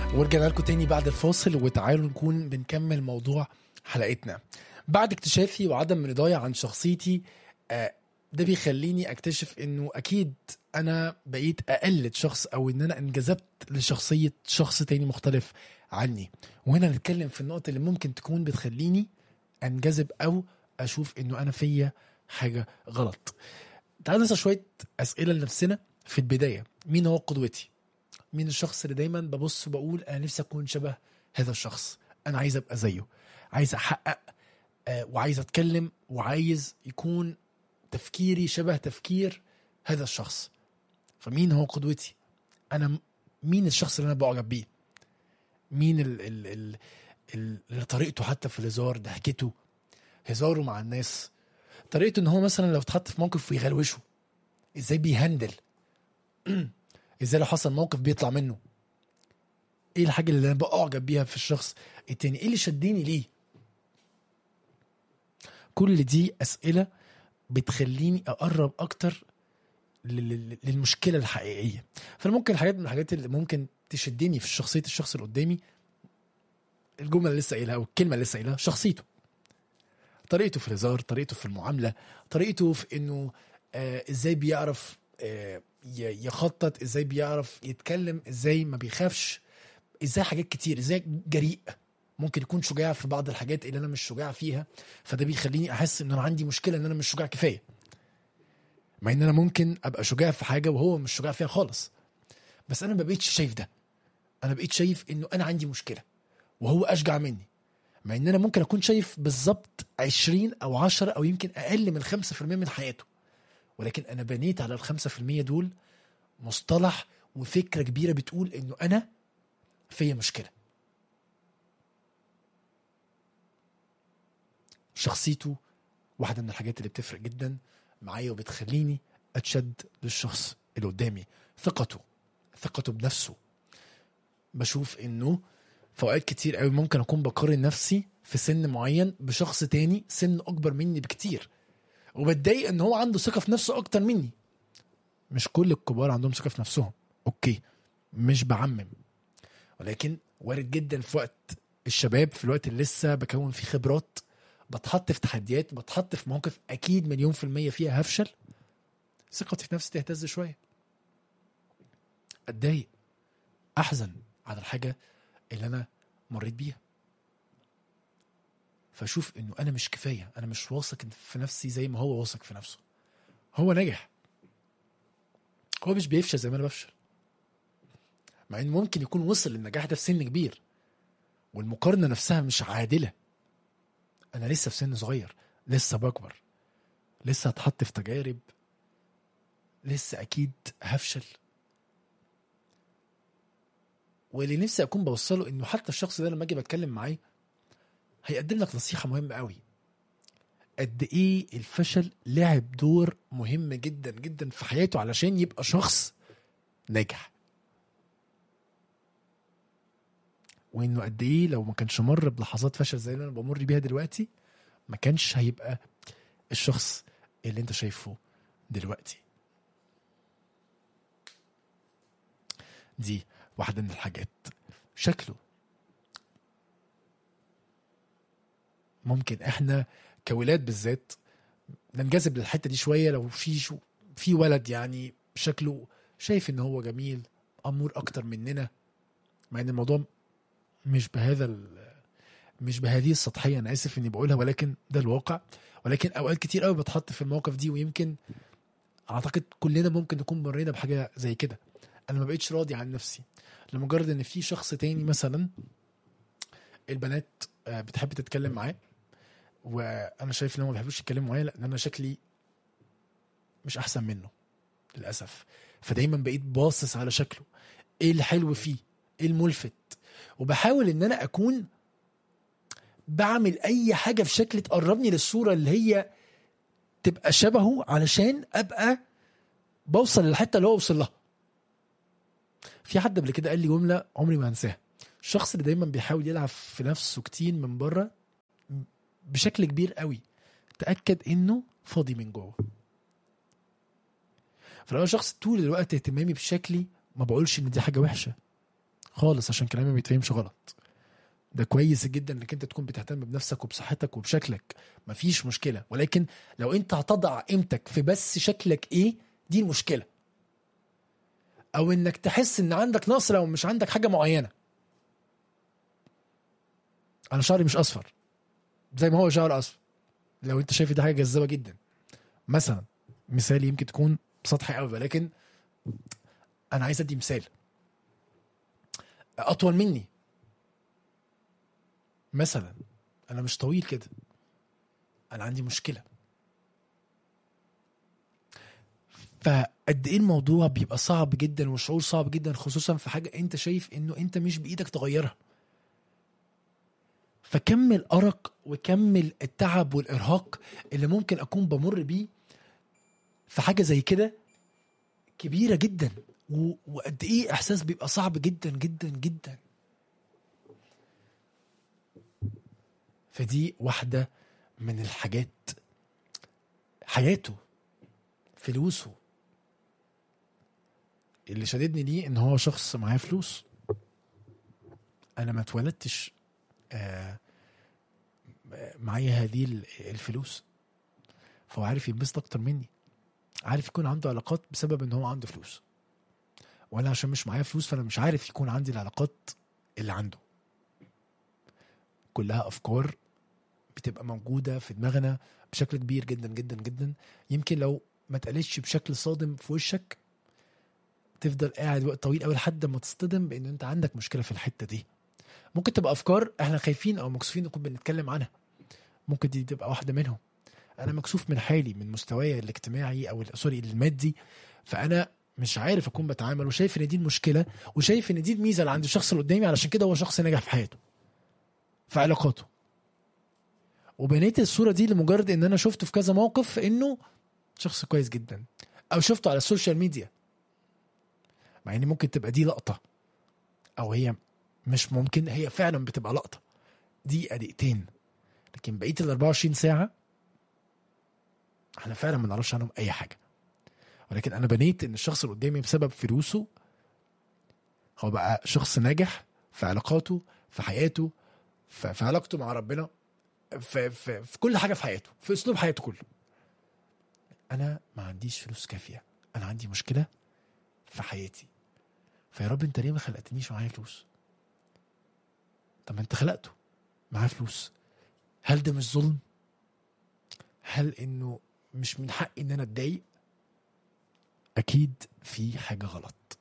ورجعنا لكم تاني بعد الفاصل وتعالوا نكون بنكمل موضوع حلقتنا بعد اكتشافي وعدم رضايا عن شخصيتي آه، ده بيخليني اكتشف انه اكيد انا بقيت اقلد شخص او ان انا انجذبت لشخصيه شخص تاني مختلف عني وهنا نتكلم في النقطه اللي ممكن تكون بتخليني انجذب او اشوف انه انا فيا حاجه غلط تعالوا نسال شويه اسئله لنفسنا في البدايه مين هو قدوتي مين الشخص اللي دايما ببص وبقول انا نفسي اكون شبه هذا الشخص انا عايز ابقى زيه عايز احقق آه، وعايز اتكلم وعايز يكون تفكيري شبه تفكير هذا الشخص فمين هو قدوتي انا م- مين الشخص اللي انا بعجب بيه مين ال ال ال ال- اللي طريقته حتى في الهزار ضحكته هزاره مع الناس طريقته ان هو مثلا لو اتحط في موقف ويغلوشه ازاي بيهندل ازاي لو حصل موقف بيطلع منه ايه الحاجه اللي انا بعجب بيها في الشخص التاني ايه اللي شدني ليه كل دي اسئله بتخليني اقرب اكتر لل- لل- للمشكله الحقيقيه فانا ممكن الحاجات من الحاجات اللي ممكن تشدني في شخصيه الشخص اللي قدامي الجمله اللي لسه قايلها او الكلمه اللي لسه قايلها شخصيته طريقته في الهزار طريقته في المعامله طريقته في انه آه ازاي بيعرف آه ي- يخطط ازاي بيعرف يتكلم ازاي ما بيخافش ازاي حاجات كتير ازاي جريء ممكن يكون شجاع في بعض الحاجات اللي انا مش شجاع فيها فده بيخليني احس ان انا عندي مشكله ان انا مش شجاع كفايه مع ان انا ممكن ابقى شجاع في حاجه وهو مش شجاع فيها خالص بس انا ما بقيتش شايف ده انا بقيت شايف انه انا عندي مشكله وهو اشجع مني مع ان انا ممكن اكون شايف بالظبط 20 او 10 او يمكن اقل من 5% من حياته ولكن انا بنيت على ال 5% دول مصطلح وفكره كبيره بتقول انه انا فيا مشكله شخصيته واحده من الحاجات اللي بتفرق جدا معايا وبتخليني اتشد للشخص اللي قدامي ثقته ثقته بنفسه بشوف انه في اوقات كتير قوي ممكن اكون بقارن نفسي في سن معين بشخص تاني سن اكبر مني بكتير وبتضايق ان هو عنده ثقه في نفسه اكتر مني مش كل الكبار عندهم ثقه في نفسهم اوكي مش بعمم ولكن وارد جدا في وقت الشباب في الوقت اللي لسه بكون فيه خبرات بتحط في تحديات بتحط في مواقف اكيد مليون في المية فيها هفشل ثقتي في نفسي تهتز شوية اتضايق احزن على الحاجة اللي انا مريت بيها فاشوف انه انا مش كفاية انا مش واثق في نفسي زي ما هو واثق في نفسه هو نجح هو مش بيفشل زي ما انا بفشل مع انه ممكن يكون وصل للنجاح ده في سن كبير والمقارنة نفسها مش عادلة انا لسه في سن صغير لسه بكبر لسه هتحط في تجارب لسه اكيد هفشل واللي نفسي اكون بوصله انه حتى الشخص ده لما اجي بتكلم معاه هيقدم لك نصيحه مهمه قوي قد ايه الفشل لعب دور مهم جدا جدا في حياته علشان يبقى شخص ناجح وانه قد ايه لو ما كانش مر بلحظات فشل زي اللي انا بمر بيها دلوقتي ما كانش هيبقى الشخص اللي انت شايفه دلوقتي دي واحدة من الحاجات شكله ممكن احنا كولاد بالذات ننجذب للحتة دي شوية لو في شو في ولد يعني شكله شايف ان هو جميل امور اكتر مننا مع ان الموضوع مش بهذا ال- مش بهذه السطحيه انا اسف اني بقولها ولكن ده الواقع ولكن اوقات كتير قوي بتحط في المواقف دي ويمكن اعتقد كلنا ممكن نكون مرينا بحاجه زي كده انا ما بقتش راضي عن نفسي لمجرد ان في شخص تاني مثلا البنات آه، بتحب تتكلم معاه وانا شايف ان هم ما بيحبوش يتكلموا معايا لان انا شكلي مش احسن منه للاسف فدايما بقيت باصص على شكله ايه الحلو فيه ايه الملفت وبحاول ان انا اكون بعمل اي حاجه في شكل تقربني للصوره اللي هي تبقى شبهه علشان ابقى بوصل للحته اللي هو وصل لها في حد قبل كده قال لي جمله عمري ما هنساها الشخص اللي دايما بيحاول يلعب في نفسه كتير من بره بشكل كبير قوي تاكد انه فاضي من جوه فلو أنا شخص طول الوقت اهتمامي بشكلي ما بقولش ان دي حاجه وحشه خالص عشان كلامي ما بيتفهمش غلط ده كويس جدا انك انت تكون بتهتم بنفسك وبصحتك وبشكلك مفيش مشكله ولكن لو انت هتضع قيمتك في بس شكلك ايه دي المشكله او انك تحس ان عندك نقص لو مش عندك حاجه معينه انا شعري مش اصفر زي ما هو شعر اصفر لو انت شايف دي حاجه جذابه جدا مثلا مثال يمكن تكون سطحي قوي ولكن انا عايز ادي مثال اطول مني مثلا انا مش طويل كده انا عندي مشكله فقد ايه الموضوع بيبقى صعب جدا وشعور صعب جدا خصوصا في حاجه انت شايف انه انت مش بايدك تغيرها فكمل ارق وكمل التعب والارهاق اللي ممكن اكون بمر بيه في حاجه زي كده كبيره جدا و- وقد ايه احساس بيبقى صعب جدا جدا جدا فدي واحده من الحاجات حياته فلوسه اللي شددني ليه ان هو شخص معاه فلوس انا ما اتولدتش آه، معايا هذه ال- الفلوس فهو عارف ينبسط اكتر مني عارف يكون عنده علاقات بسبب ان هو عنده فلوس وانا عشان مش معايا فلوس فانا مش عارف يكون عندي العلاقات اللي عنده كلها افكار بتبقى موجوده في دماغنا بشكل كبير جدا جدا جدا يمكن لو ما اتقالتش بشكل صادم في وشك تفضل قاعد وقت طويل قوي لحد ما تصطدم بان انت عندك مشكله في الحته دي ممكن تبقى افكار احنا خايفين او مكسوفين نكون بنتكلم عنها ممكن دي تبقى واحده منهم انا مكسوف من حالي من مستواي الاجتماعي او ال- سوري المادي فانا مش عارف اكون بتعامل وشايف ان دي المشكله وشايف ان دي الميزه اللي عند الشخص اللي قدامي علشان كده هو شخص ناجح في حياته في علاقاته وبنيت الصوره دي لمجرد ان انا شفته في كذا موقف انه شخص كويس جدا او شفته على السوشيال ميديا مع ان ممكن تبقى دي لقطه او هي مش ممكن هي فعلا بتبقى لقطه دقيقه دقيقتين لكن بقيه ال 24 ساعه احنا فعلا ما نعرفش عنهم اي حاجه ولكن انا بنيت ان الشخص اللي قدامي بسبب فلوسه هو بقى شخص ناجح في علاقاته في حياته في, في علاقته مع ربنا في, في, في كل حاجه في حياته في اسلوب حياته كله انا ما عنديش فلوس كافيه انا عندي مشكله في حياتي فيا رب انت ليه ما خلقتنيش معايا فلوس طب ما انت خلقته معاه فلوس هل ده مش ظلم هل انه مش من حقي ان انا اتضايق اكيد في حاجه غلط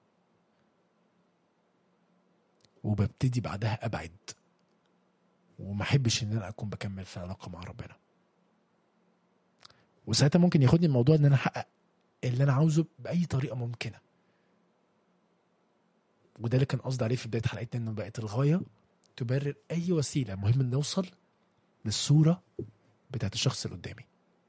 وببتدي بعدها ابعد وما احبش ان انا اكون بكمل في علاقه مع ربنا وساعتها ممكن ياخدني الموضوع ان انا احقق اللي انا عاوزه باي طريقه ممكنه وده اللي كان قصدي عليه في بدايه حلقتنا انه بقت الغايه تبرر اي وسيله مهم ان نوصل للصوره بتاعت الشخص اللي قدامي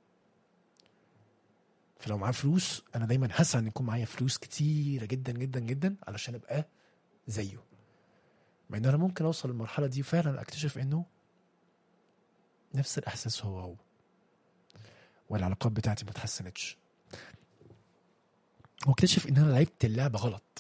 فلو معاه فلوس انا دايما هسعى ان يكون معايا فلوس كتيره جدا جدا جدا علشان ابقى زيه مع ان انا ممكن اوصل للمرحله دي فعلا اكتشف انه نفس الاحساس هو هو والعلاقات بتاعتي ما اتحسنتش واكتشف ان انا لعبت اللعبه غلط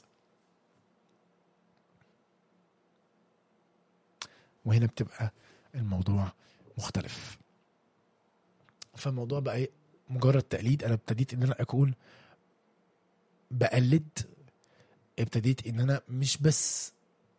وهنا بتبقى الموضوع مختلف فالموضوع بقى إيه؟ مجرد تقليد انا ابتديت ان انا اكون بقلد ابتديت ان انا مش بس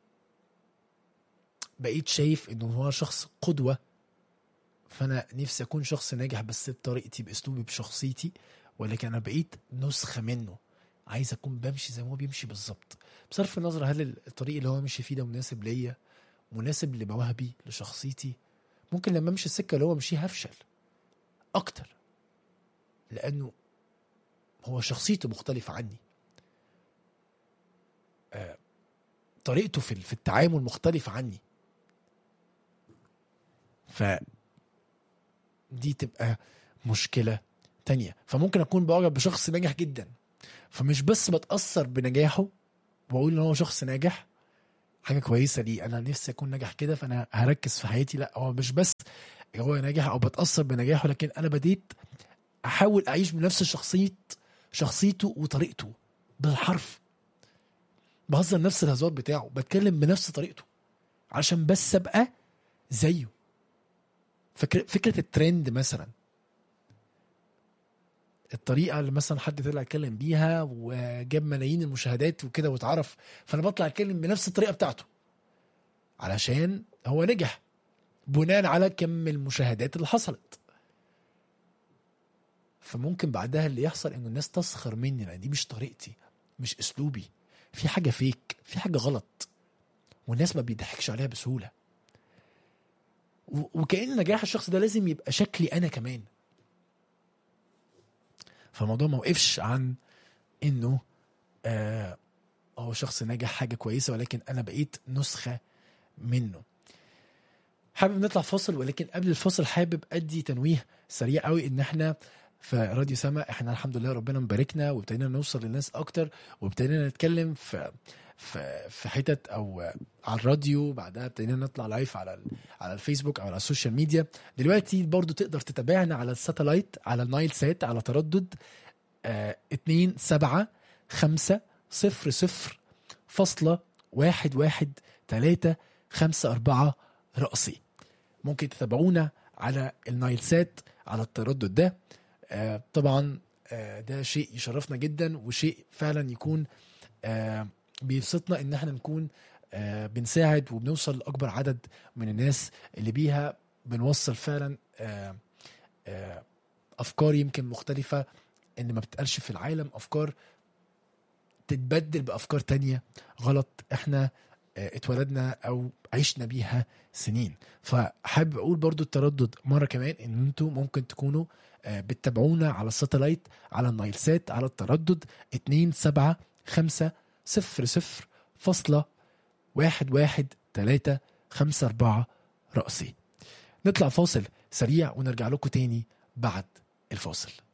بقيت شايف انه هو شخص قدوه فانا نفسي اكون شخص ناجح بس بطريقتي باسلوبي بشخصيتي ولكن انا بقيت نسخه منه عايز اكون بمشي زي ما هو بيمشي بالظبط بصرف النظر هل الطريق اللي هو مشي فيه ده مناسب ليا مناسب لمواهبي لشخصيتي ممكن لما امشي السكه اللي هو مشيها هفشل اكتر لانه هو شخصيته مختلفه عني آه، طريقته في في التعامل مختلفه عني ف دي تبقى مشكله تانية فممكن اكون بعجب بشخص ناجح جدا فمش بس بتاثر بنجاحه واقول ان هو شخص ناجح حاجه كويسه ليه انا نفسي اكون ناجح كده فانا هركز في حياتي لا هو مش بس هو ناجح او بتاثر بنجاحه لكن انا بديت احاول اعيش بنفس شخصيه شخصيته وطريقته بالحرف بهزر نفس الهزار بتاعه بتكلم بنفس طريقته عشان بس ابقى زيه فكرة فكرة الترند مثلا الطريقة اللي مثلا حد طلع يتكلم بيها وجاب ملايين المشاهدات وكده واتعرف فانا بطلع اتكلم بنفس الطريقة بتاعته علشان هو نجح بناء على كم المشاهدات اللي حصلت فممكن بعدها اللي يحصل انه الناس تسخر مني لان دي مش طريقتي مش اسلوبي في حاجه فيك في حاجه غلط والناس ما بيضحكش عليها بسهوله و- وكأن نجاح الشخص ده لازم يبقى شكلي انا كمان فالموضوع ما وقفش عن انه آه هو شخص ناجح حاجه كويسه ولكن انا بقيت نسخه منه حابب نطلع فاصل ولكن قبل الفاصل حابب ادي تنويه سريع قوي ان احنا في راديو سما احنا الحمد لله ربنا مباركنا وابتدينا نوصل للناس اكتر وابتدينا نتكلم في في في حتت او على الراديو بعدها ابتدينا نطلع لايف على ال- على الفيسبوك او على السوشيال ميديا دلوقتي برضو تقدر تتابعنا على الساتلايت على النايل سات على تردد آه 2 7 5 0 0 فاصلة واحد واحد تلاتة خمسة أربعة رأسي ممكن تتابعونا على النايل سات على التردد ده آه طبعا آه ده شيء يشرفنا جدا وشيء فعلا يكون آه بيبسطنا ان احنا نكون آه بنساعد وبنوصل لاكبر عدد من الناس اللي بيها بنوصل فعلا آه آه افكار يمكن مختلفه ان ما بتقالش في العالم افكار تتبدل بافكار تانية غلط احنا آه، اتولدنا او عشنا بيها سنين فحابب اقول برضو التردد مره كمان ان انتوا ممكن تكونوا آه، بتتابعونا على الساتلايت على النايل سات على التردد 2 7 5 0 0 فاصلة واحد واحد تلاتة خمسة أربعة رأسي نطلع فاصل سريع ونرجع لكم تاني بعد الفاصل